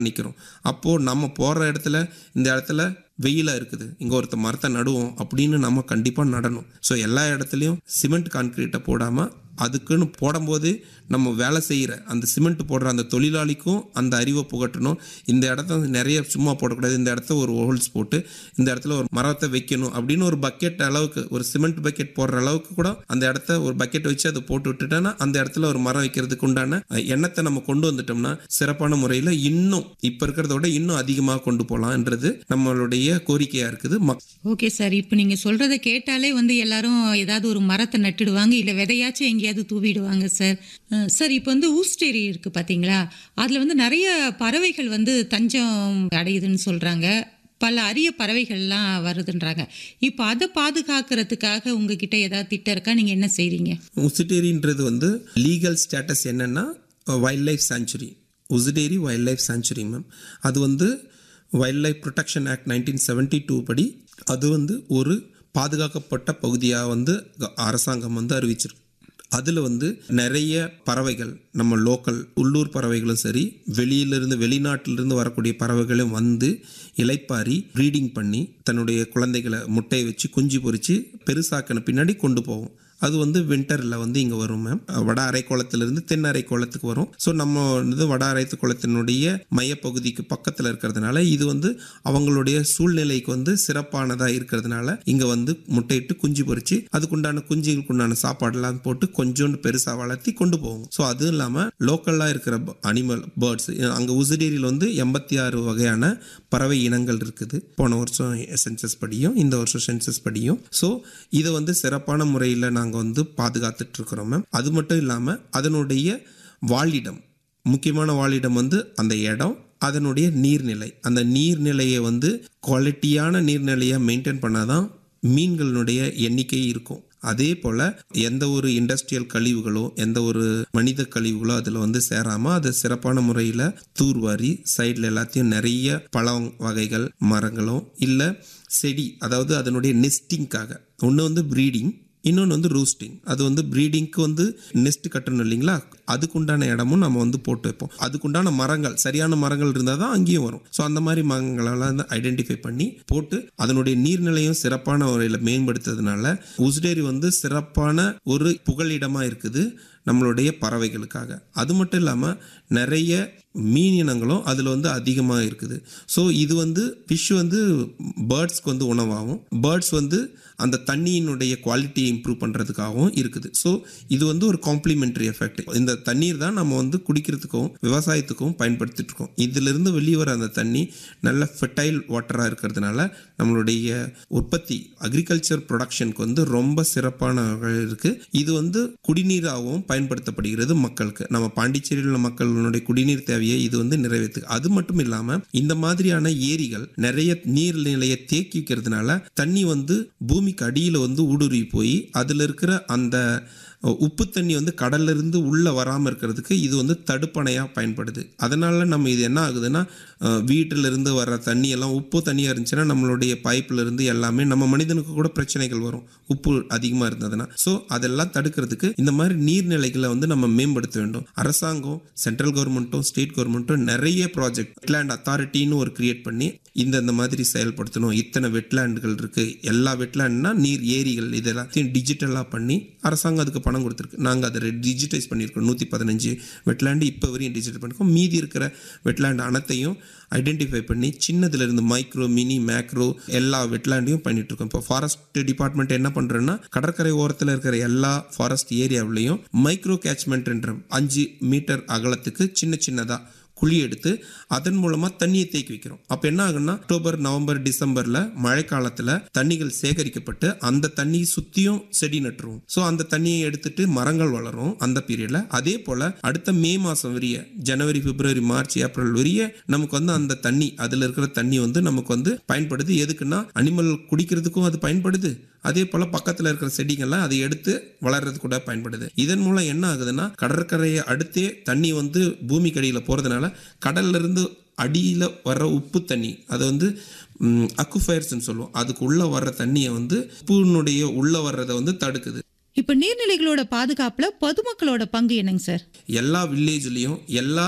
நிற்கிறோம் அப்போது நம்ம போகிற இடத்துல இந்த இடத்துல வெயிலாக இருக்குது இங்கே ஒருத்த மரத்தை நடுவோம் அப்படின்னு நம்ம கண்டிப்பாக நடணும் ஸோ எல்லா இடத்துலையும் சிமெண்ட் கான்கிரீட்டை போடாமல் அதுக்குன்னு போடும்போது நம்ம வேலை செய்கிற அந்த சிமெண்ட் போடுற அந்த தொழிலாளிக்கும் அந்த அறிவை புகட்டணும் இந்த இடத்த நிறைய சும்மா போடக்கூடாது இந்த இடத்த ஒரு ஹோல்ஸ் போட்டு இந்த இடத்துல ஒரு மரத்தை வைக்கணும் அப்படின்னு ஒரு பக்கெட் அளவுக்கு ஒரு சிமெண்ட் பக்கெட் போடுற அளவுக்கு கூட அந்த இடத்த ஒரு பக்கெட் வச்சு அதை போட்டு விட்டுட்டோன்னா அந்த இடத்துல ஒரு மரம் வைக்கிறதுக்கு உண்டான அஹ், எண்ணத்தை நம்ம கொண்டு வந்துட்டோம்னா சிறப்பான முறையில் இன்னும் இப்போ இருக்கிறத விட இன்னும் அதிகமாக கொண்டு போகலான்றது நம்மளுடைய கோரிக்கையாக இருக்குது மக் ஓகே சார் இப்போ நீங்க சொல்றத கேட்டாலே வந்து எல்லாரும் ஏதாவது ஒரு மரத்தை நட்டுடுவாங்க இல்ல விதையாச்சும் எங்கேயாவது தூவிடுவாங்க சார் அஹ் சார் இப்போ வந்து ஊஸ்டேரி இருக்கு பாத்தீங்களா அதுல வந்து நிறைய பறவைகள் வந்து தஞ்சம் அடையுதுன்னு சொல்றாங்க பல அரிய பறவைகள்லாம் வருதுன்றாங்க இப்போ அதை பாதுகாக்கிறதுக்காக உங்ககிட்ட ஏதாவது திட்டம் இருக்கா நீங்க என்ன செய்றீங்க உசிட்டேரின்றது வந்து லீகல் ஸ்டேட்டஸ் என்னன்னா wild life sanctuary Ousteri wild life sanctuary ma'am அது வந்து wild life protection act nineteen seventy two படி அது வந்து ஒரு பாதுகாக்கப்பட்ட பகுதியாக வந்து அரசாங்கம் வந்து அறிவிச்சிருக்கு அதில் வந்து நிறைய பறவைகள் நம்ம லோக்கல் உள்ளூர் பறவைகளும் சரி வெளியிலிருந்து வெளிநாட்டிலிருந்து வரக்கூடிய பறவைகளும் வந்து இலைப்பாரி ப்ரீடிங் பண்ணி தன்னுடைய குழந்தைகளை முட்டையை வச்சு குஞ்சு பொரித்து பெருசாக்கின பின்னாடி கொண்டு போகும் அது வந்து வின்டரில் வந்து இங்கே வரும் மேம் வட அரைக்கோளத்திலிருந்து தென் அரைக்கோளத்துக்கு வரும் ஸோ நம்ம இது வட அரைக்குளத்தினுடைய மையப்பகுதிக்கு பக்கத்தில் இருக்கிறதுனால இது வந்து அவங்களுடைய சூழ்நிலைக்கு வந்து சிறப்பானதாக இருக்கிறதுனால இங்கே வந்து முட்டையிட்டு குஞ்சு பொரிச்சு அதுக்குண்டான குஞ்சுகளுக்கு உண்டான சாப்பாடெல்லாம் போட்டு கொஞ்சோண்டு பெருசாக வளர்த்தி கொண்டு போகும் ஸோ அதுவும் இல்லாமல் லோக்கலாக இருக்கிற அனிமல் பேர்ட்ஸ் அங்கே உசிடேரியில் வந்து எண்பத்தி ஆறு வகையான பறவை இனங்கள் இருக்குது போன வருஷம் சென்சஸ் படியும் இந்த வருஷம் சென்சஸ் படியும் ஸோ இதை வந்து சிறப்பான முறையில் நாங்கள் வந்து பாதுகாத்துட்டு இருக்கிறோம் மேம் அது மட்டும் இல்லாமல் அதனுடைய வாழிடம் முக்கியமான வாழிடம் வந்து அந்த இடம் அதனுடைய நீர்நிலை அந்த நீர்நிலையை வந்து குவாலிட்டியான நீர்நிலையை மெயின்டைன் பண்ணாதான் மீன்களினுடைய எண்ணிக்கை இருக்கும் அதே போல் எந்த ஒரு இண்டஸ்ட்ரியல் கழிவுகளோ எந்த ஒரு மனித கழிவுகளோ அதில் வந்து சேராமல் அதை சிறப்பான முறையில் தூர்வாரி சைடில் எல்லாத்தையும் நிறைய பழம் வகைகள் மரங்களும் இல்லை செடி அதாவது அதனுடைய நெஸ்டிங்காக ஒன்று வந்து ப்ரீடிங் இன்னொன்று வந்து ரூஸ்டிங் அது வந்து ப்ரீடிங்க்கு வந்து நெஸ்ட் கட்டணும் இல்லைங்களா அதுக்குண்டான இடமும் நம்ம வந்து போட்டு வைப்போம் அதுக்குண்டான மரங்கள் சரியான மரங்கள் இருந்தால் தான் அங்கேயும் வரும் ஸோ அந்த மாதிரி மரங்களெல்லாம் வந்து ஐடென்டிஃபை பண்ணி போட்டு அதனுடைய நீர்நிலையும் சிறப்பான முறையில் மேம்படுத்துறதுனால உஸ்டேரி வந்து சிறப்பான ஒரு புகலிடமாக இருக்குது நம்மளுடைய பறவைகளுக்காக அது மட்டும் இல்லாமல் நிறைய மீன் இனங்களும் அதில் வந்து அதிகமாக இருக்குது ஸோ இது வந்து ஃபிஷ் வந்து பேர்ட்ஸ்க்கு வந்து உணவாகும் பேர்ட்ஸ் வந்து அந்த தண்ணியினுடைய குவாலிட்டியை இம்ப்ரூவ் பண்ணுறதுக்காகவும் இருக்குது ஸோ இது வந்து ஒரு காம்ப்ளிமெண்ட்ரி எஃபெக்ட் இந்த தண்ணீர் தான் நம்ம வந்து குடிக்கிறதுக்கும் விவசாயத்துக்கும் பயன்படுத்திட்டு இருக்கோம் இதிலிருந்து வெளியே வர அந்த தண்ணி நல்ல ஃபெர்டைல் வாட்டராக இருக்கிறதுனால நம்மளுடைய உற்பத்தி அக்ரிகல்ச்சர் ப்ரொடக்ஷனுக்கு வந்து ரொம்ப சிறப்பான இருக்குது இது வந்து குடிநீராகவும் பயன்படுத்தப்படுகிறது மக்களுக்கு நம்ம பாண்டிச்சேரியில் உள்ள மக்களுடைய குடிநீர் தேவையை இது வந்து நிறைவேற்று அது மட்டும் இல்லாமல் இந்த மாதிரியான ஏரிகள் நிறைய நீர்நிலையை தேக்கி வைக்கிறதுனால தண்ணி வந்து பூமிக்கு அடியில் வந்து ஊடுருவி போய் அதில் இருக்கிற அந்த உப்பு தண்ணி வந்து கடல்ல இருந்து உள்ளே வராமல் இருக்கிறதுக்கு இது வந்து தடுப்பணையாக பயன்படுது அதனால நம்ம இது என்ன ஆகுதுன்னா அஹ், வீட்டில இருந்து வர தண்ணி எல்லாம் உப்பு தண்ணியாக இருந்துச்சுன்னா நம்மளுடைய பைப்ல இருந்து எல்லாமே நம்ம மனிதனுக்கு கூட பிரச்சனைகள் வரும் உப்பு அதிகமாக இருந்ததுன்னா ஸோ அதெல்லாம் தடுக்கிறதுக்கு இந்த மாதிரி நீர்நிலைகளை வந்து நம்ம மேம்படுத்த வேண்டும் அரசாங்கம் சென்ட்ரல் கவர்மெண்ட்டும் ஸ்டேட் கவர்மெண்ட்டும் நிறைய ப்ராஜெக்ட் வெட்லேண்ட் அத்தாரிட்டின்னு ஒரு கிரியேட் பண்ணி இந்த இந்த மாதிரி செயல்படுத்தணும் இத்தனை வெட்லேண்டுகள் இருக்கு எல்லா வெட்லேண்ட்னா நீர் ஏரிகள் இது எல்லாத்தையும் டிஜிட்டலாக பண்ணி அரசாங்கம் அதுக்கு பணம் கொடுத்துருக்கு நாங்கள் அதை டிஜிட்டைஸ் பண்ணியிருக்கோம் நூற்றி பதினஞ்சு வெட்லேண்டு இப்போ வரையும் டிஜிட்டல் பண்ணியிருக்கோம் மீதி இருக்கிற வெட்லேண்ட் அனைத்தையும் ஐடென்டிஃபை பண்ணி சின்னதுல இருந்து மைக்ரோ மினி மேக்ரோ எல்லா வெட்லேண்டையும் பண்ணிட்டு இருக்கோம் இப்போ ஃபாரஸ்ட் டிபார்ட்மெண்ட் என்ன பண்றோன்னா கடற்கரை ஓரத்தில் இருக்கிற எல்லா ஃபாரஸ்ட் ஏரியாவிலையும் மைக்ரோ கேட்ச்மெண்ட்ன்ற அஞ்சு மீட்டர் அகலத்துக்கு சின்ன சின்னதாக குழி எடுத்து அதன் மூலமா தண்ணியை தேக்கி வைக்கிறோம் அப்ப என்ன ஆகுன்னா அக்டோபர் நவம்பர் டிசம்பர்ல மழை காலத்துல தண்ணிகள் சேகரிக்கப்பட்டு அந்த தண்ணி சுத்தியும் செடி நட்டுருவோம் ஸோ அந்த தண்ணியை எடுத்துட்டு மரங்கள் வளரும் அந்த பீரியட்ல அதே போல அடுத்த மே மாசம் வரிய ஜனவரி பிப்ரவரி மார்ச் ஏப்ரல் வரிய நமக்கு வந்து அந்த தண்ணி அதுல இருக்கிற தண்ணி வந்து நமக்கு வந்து பயன்படுது எதுக்குன்னா அனிமல் குடிக்கிறதுக்கும் அது பயன்படுது அதே போல பக்கத்துல இருக்கிற செடிகள்லாம் அதை எடுத்து வளர்றது கூட பயன்படுது இதன் மூலம் என்ன ஆகுதுன்னா கடற்கரையை அடுத்தே தண்ணி வந்து பூமிக்கு அடியில் போறதுனால கடல்ல இருந்து அடியில் வர்ற உப்பு தண்ணி அது வந்து அக்குஃபயர்ஸ்ன்னு சொல்லுவோம் அதுக்கு உள்ள வர்ற தண்ணியை வந்து உப்புனுடைய உள்ள வர்றதை வந்து தடுக்குது இப்போ நீர்நிலைகளோட பாதுகாப்புல பொதுமக்களோட பங்கு என்னங்க சார் எல்லா வில்லேஜ்லேயும் எல்லா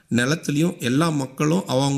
நிலத்துலையும் எல்லா மக்களும் அவங்க